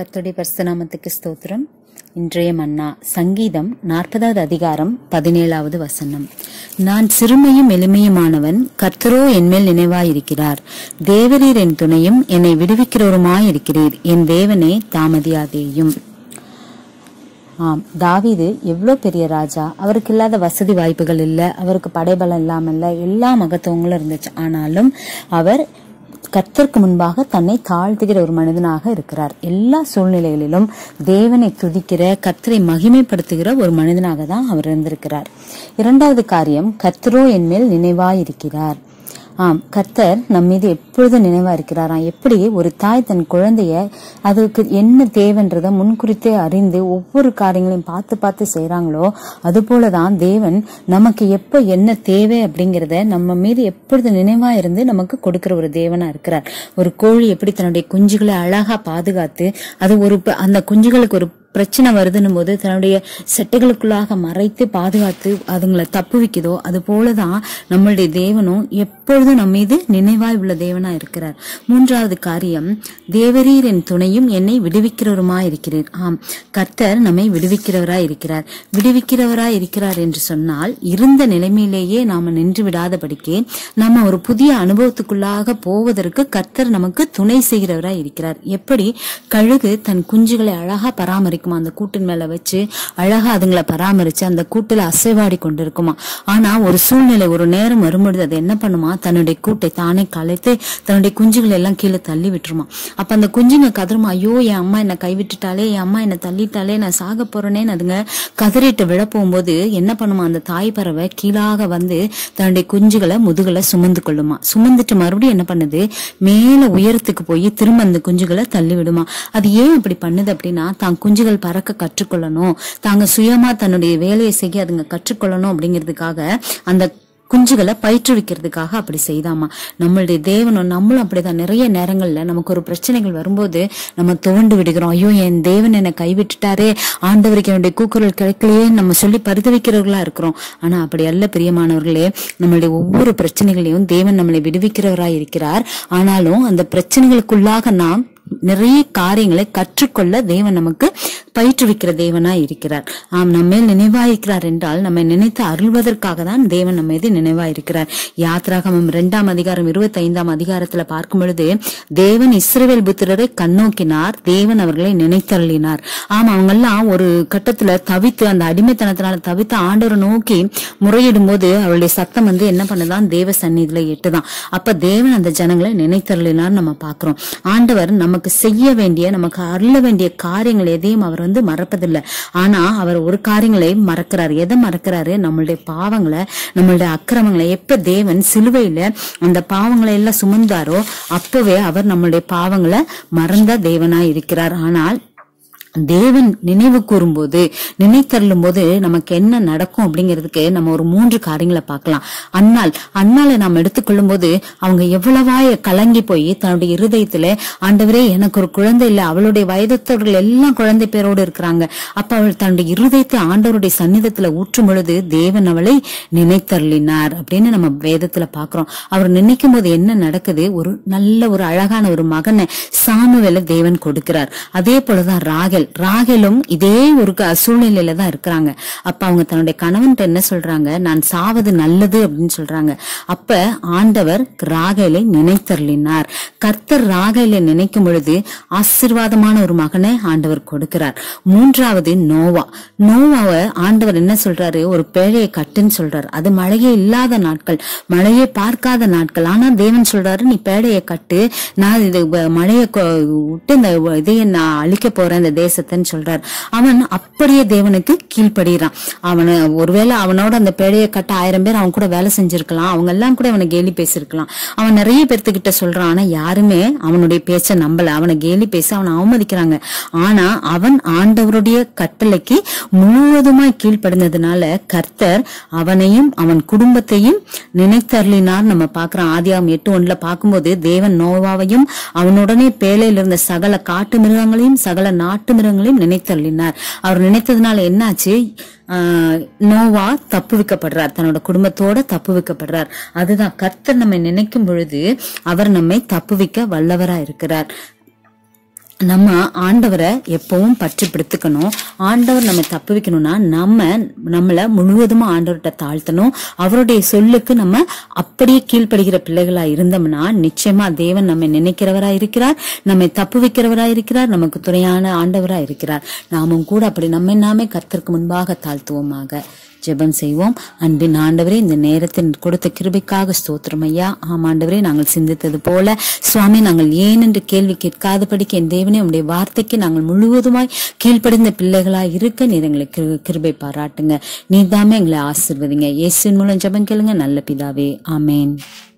கர்த்தருடைய பரிசுநாமத்துக்கு ஸ்தோத்திரம் இன்றைய மன்னா சங்கீதம் நாற்பதாவது அதிகாரம் பதினேழாவது வசனம் நான் சிறுமையும் எளிமையுமானவன் கர்த்தரோ என்மேல் நினைவாயிருக்கிறார் தேவரீர் என் துணையும் என்னை விடுவிக்கிறவருமாயிருக்கிறீர் என் தேவனே தாமதியாதேயும் ஆம் தாவீது எவ்வளோ பெரிய ராஜா அவருக்கு இல்லாத வசதி வாய்ப்புகள் இல்லை அவருக்கு படைபலம் இல்லாமல் இல்லை எல்லா மகத்துவங்களும் இருந்துச்சு ஆனாலும் அவர் கர்த்தருக்கு முன்பாக தன்னை தாழ்த்துகிற ஒரு மனிதனாக இருக்கிறார் எல்லா சூழ்நிலைகளிலும் தேவனை துதிக்கிற கர்த்தரை மகிமைப்படுத்துகிற ஒரு மனிதனாக தான் அவர் இருந்திருக்கிறார் இரண்டாவது காரியம் கர்த்தரோ என் மேல் நினைவாயிருக்கிறார் ஆம் கர்த்தர் நம் மீது எப்பொழுது நினைவா இருக்கிறாராம் எப்படி ஒரு தாய் தன் குழந்தைய அதுக்கு என்ன தேவைன்றத முன்குறித்தே அறிந்து ஒவ்வொரு காரியங்களையும் பார்த்து பார்த்து செய்றாங்களோ அது போலதான் தேவன் நமக்கு எப்ப என்ன தேவை அப்படிங்கறத நம்ம மீது எப்பொழுது நினைவா இருந்து நமக்கு கொடுக்கிற ஒரு தேவனா இருக்கிறார் ஒரு கோழி எப்படி தன்னுடைய குஞ்சுகளை அழகா பாதுகாத்து அது ஒரு ப- அந்த குஞ்சுகளுக்கு ஒரு பிரச்சனை வருதுன்னும் போது தன்னுடைய செட்டைகளுக்குள்ளாக மறைத்து பாதுகாத்து அதுங்களை தப்பு வைக்குதோ அது போலதான் நம்மளுடைய தேவனும் எப்பொழுதும் நம்ம மீது நினைவாய் உள்ள தேவனா இருக்கிறார் மூன்றாவது காரியம் தேவரீர் என் துணையும் என்னை விடுவிக்கிறவருமாய் இருக்கிறீர் ஆம் கர்த்தர் நம்மை விடுவிக்கிறவராய் இருக்கிறார் விடுவிக்கிறவராய் இருக்கிறார் என்று சொன்னால் இருந்த நிலைமையிலேயே நாம நின்று விடாதபடிக்கு நம்ம ஒரு புதிய அனுபவத்துக்குள்ளாக போவதற்கு கர்த்தர் நமக்கு துணை செய்கிறவராய் இருக்கிறார் எப்படி கழுகு தன் குஞ்சுகளை அழகா பராமரிக்குமா அந்த கூட்டின் மேல வச்சு அழகா அதுங்களை பராமரிச்சு அந்த கூட்டுல அசைவாடி கொண்டிருக்குமா ஆனா ஒரு சூழ்நிலை ஒரு நேரம் வரும்பொழுது அது என்ன பண்ணுமா தன்னுடைய கூட்டை தானே கலைத்து தன்னுடைய குஞ்சுகளை எல்லாம் கீழே தள்ளி விட்டுருமா அப்ப அந்த குஞ்சுங்க கதறுமா ஐயோ என் அம்மா என்ன கைவிட்டுட்டாலே என் அம்மா என்ன தள்ளிட்டாலே நான் சாக போறேனேன்னு அதுங்க கதறிட்டு விழ போகும்போது என்ன பண்ணுமா அந்த தாய் பறவை கீழாக வந்து தன்னுடைய குஞ்சுகளை முதுகுல சுமந்து கொள்ளுமா சுமந்துட்டு மறுபடியும் என்ன பண்ணுது மேல உயரத்துக்கு போய் திரும்ப அந்த குஞ்சுகளை தள்ளி விடுமா அது ஏன் இப்படி பண்ணுது அப்படின்னா தான் குஞ்சுகள் பறக்க கற்றுக்கொள்ளணும் தாங்க சுயமா தன்னுடைய வேலையை செய்ய அதுங்க கற்றுக்கொள்ளணும் அப்படிங்கிறதுக்காக அந்த குஞ்சுகளை பயிற்றுவிக்கிறதுக்காக அப்படி செய்தாமா நம்மளுடைய தேவனும் நம்மளும் அப்படிதான் நிறைய நேரங்கள்ல நமக்கு ஒரு பிரச்சனைகள் வரும்போது நம்ம துவண்டு விடுகிறோம் ஐயோ என் தேவன் என்னை கைவிட்டுட்டாரே ஆண்டவருக்கு என்னுடைய கூக்குரல் கிடைக்கலையே நம்ம சொல்லி பரிதவிக்கிறவர்களா இருக்கிறோம் ஆனா அப்படி அல்ல பிரியமானவர்களே நம்மளுடைய ஒவ்வொரு பிரச்சனைகளையும் தேவன் நம்மளை விடுவிக்கிறவராய் இருக்கிறார் ஆனாலும் அந்த பிரச்சனைகளுக்குள்ளாக நாம் நிறைய காரியங்களை கற்றுக்கொள்ள தேவன் நமக்கு பயிற்றுவிக்கிற தேவனா இருக்கிறார் ஆம் நம்ம மேல் நினைவாயிருக்கிறார் என்றால் நம்மை நினைத்து அருள்வதற்காக தான் தேவன் நம்ம மீது நினைவாயிருக்கிறார் யாத்ராகமம் இரண்டாம் அதிகாரம் இருபத்தி ஐந்தாம் அதிகாரத்துல பார்க்கும் பொழுது தேவன் இஸ்ரவேல் புத்திரரை கண்ணோக்கினார் தேவன் அவர்களை நினைத்தருளினார் ஆமா அவங்க எல்லாம் ஒரு கட்டத்துல தவித்து அந்த அடிமைத்தனத்தினால தவித்து ஆண்டவரை நோக்கி முறையிடும் போது அவளுடைய சத்தம் வந்து என்ன பண்ணுதான் தேவ சந்நிதியில எட்டுதான் அப்ப தேவன் அந்த ஜனங்களை நினைத்தருளினார் நம்ம பாக்குறோம் ஆண்டவர் நமக்கு செய்ய வேண்டிய நமக்கு அருள வேண்டிய காரியங்கள் எதையும் அவர் வந்து மறப்பதில்லை ஆனா அவர் ஒரு காரியங்களை மறக்கிறார் எதை மறக்கிறாரு நம்மளுடைய பாவங்களை நம்மளுடைய அக்கிரமங்களை எப்ப தேவன் சிலுவையில அந்த பாவங்களை எல்லாம் சுமந்தாரோ அப்பவே அவர் நம்மளுடைய பாவங்களை மறந்த தேவனா இருக்கிறார் ஆனால் தேவன் நினைவு கூறும்போது நினைத்தருளும் போது நமக்கு என்ன நடக்கும் அப்படிங்கிறதுக்கு நம்ம ஒரு மூன்று காரியங்களை பார்க்கலாம் அன்னாள் அன்னாளை நாம் எடுத்துக்கொள்ளும் போது அவங்க எவ்வளவாய கலங்கி போய் தன்னுடைய இருதயத்துல ஆண்டவரே எனக்கு ஒரு குழந்தை இல்லை அவளுடைய வயதத்தவர்கள் எல்லாம் குழந்தை பேரோடு இருக்கிறாங்க அப்ப அவள் தன்னுடைய இருதயத்தை ஆண்டவருடைய சந்நிதத்துல ஊற்றும் பொழுது தேவன் அவளை நினைத்தருளினார் அப்படின்னு நம்ம வேதத்துல பாக்குறோம் அவர் நினைக்கும் போது என்ன நடக்குது ஒரு நல்ல ஒரு அழகான ஒரு மகனை சாமுவேல தேவன் கொடுக்கிறார் அதே போலதான் ராகேல் ராகேலும் இதே ஒரு க- சூழ்நிலையில தான் இருக்கிறாங்க அப்ப அவங்க தன்னுடைய கணவன்கிட்ட என்ன சொல்றாங்க நான் சாவது நல்லது அப்படின்னு சொல்றாங்க அப்ப ஆண்டவர் ராகேலை நினைத்தருளினார் கர்த்தர் ராகேலை நினைக்கும் பொழுது ஆசீர்வாதமான ஒரு மகனை ஆண்டவர் கொடுக்கிறார் மூன்றாவது நோவா நோவாவை ஆண்டவர் என்ன சொல்றாரு ஒரு பேழையை கட்டுன்னு சொல்றாரு அது மழையே இல்லாத நாட்கள் மழையே பார்க்காத நாட்கள் ஆனா தேவன் சொல்றாரு நீ பேழையை கட்டு நான் இது வ- மழையை கொ- விட்டு இந்த வ- இதையை நான் அழிக்க போறேன் இந்த தேசத்தைன்னு சொல்றாரு அவன் அப்படியே தேவனுக்கு கீழ்ப்படுகிறான் அவனை ஒருவேளை அவனோட அந்த பேழையை கட்ட ஆயிரம் பேர் அவன் கூட வேலை செஞ்சிருக்கலாம் அவங்க எல்லாம் கூட அவனை கேலி பேசியிருக்கலாம் அவன் நிறைய பேர்த்துக்கிட்ட சொல்றான் ஆனா யாருமே அவனுடைய பேச்ச நம்பல அவனை கேலி பேசி அவனை அவமதிக்கிறாங்க ஆனா அவன் ஆண்டவருடைய கட்டளைக்கு முழுவதுமாய் கீழ்ப்படினதுனால கர்த்தர் அவனையும் அவன் குடும்பத்தையும் நினைத்தருளினார் நம்ம பாக்குறோம் ஆதியாகம் எட்டு ஒண்ணுல பார்க்கும்போது தேவன் நோவாவையும் அவனுடனே பேழையில் இருந்த சகல காட்டு மிருகங்களையும் சகல நாட்டு மிருகங்களையும் நினைத்தருளினார் அவர் நினைத்ததுனால என்னாச்சு ஆஹ் நோவா தப்புவிக்கப்படுறார் தன்னோட குடும்பத்தோட தப்புவிக்கப்படுறார் அதுதான் கர்த்தர் நம்மை நினைக்கும் பொழுது அவர் நம்மை தப்புவிக்க வல்லவரா இருக்கிறார் நம்ம ஆண்டவரை எப்பவும் பற்றி பிடித்துக்கணும் ஆண்டவர் நம்ம தப்பு வைக்கணும்னா நம்ம நம்மள முழுவதுமா ஆண்டவர்கிட்ட தாழ்த்தணும் அவருடைய சொல்லுக்கு நம்ம அப்படியே கீழ்ப்படுகிற பிள்ளைகளா இருந்தோம்னா நிச்சயமா தேவன் நம்மை நினைக்கிறவரா இருக்கிறார் நம்மை தப்பு வைக்கிறவரா இருக்கிறார் நமக்கு துணையான ஆண்டவரா இருக்கிறார் நாமும் கூட அப்படி நம்மை நாமே கர்த்தருக்கு முன்பாக தாழ்த்துவோமாக ஜெபம் செய்வோம் அன்பின் ஆண்டவரே இந்த நேரத்தில் கொடுத்த கிருபைக்காக ஸ்தோத்திரம் ஐயா ஆம் ஆண்டவரே நாங்கள் சிந்தித்தது போல சுவாமி நாங்கள் ஏன் என்று கேள்வி கேட்காதபடிக்கு என் தேவனே உடைய வார்த்தைக்கு நாங்கள் முழுவதுமாய் கீழ்ப்படிந்த பிள்ளைகளாய் இருக்க நீர் எங்களை கிரு- கிருபை பாராட்டுங்க நீர்தாமே எங்களை ஆசிர்வதிங்க இயேசுவின் மூலம் ஜெபம் கேளுங்க நல்ல பிதாவே ஆமேன்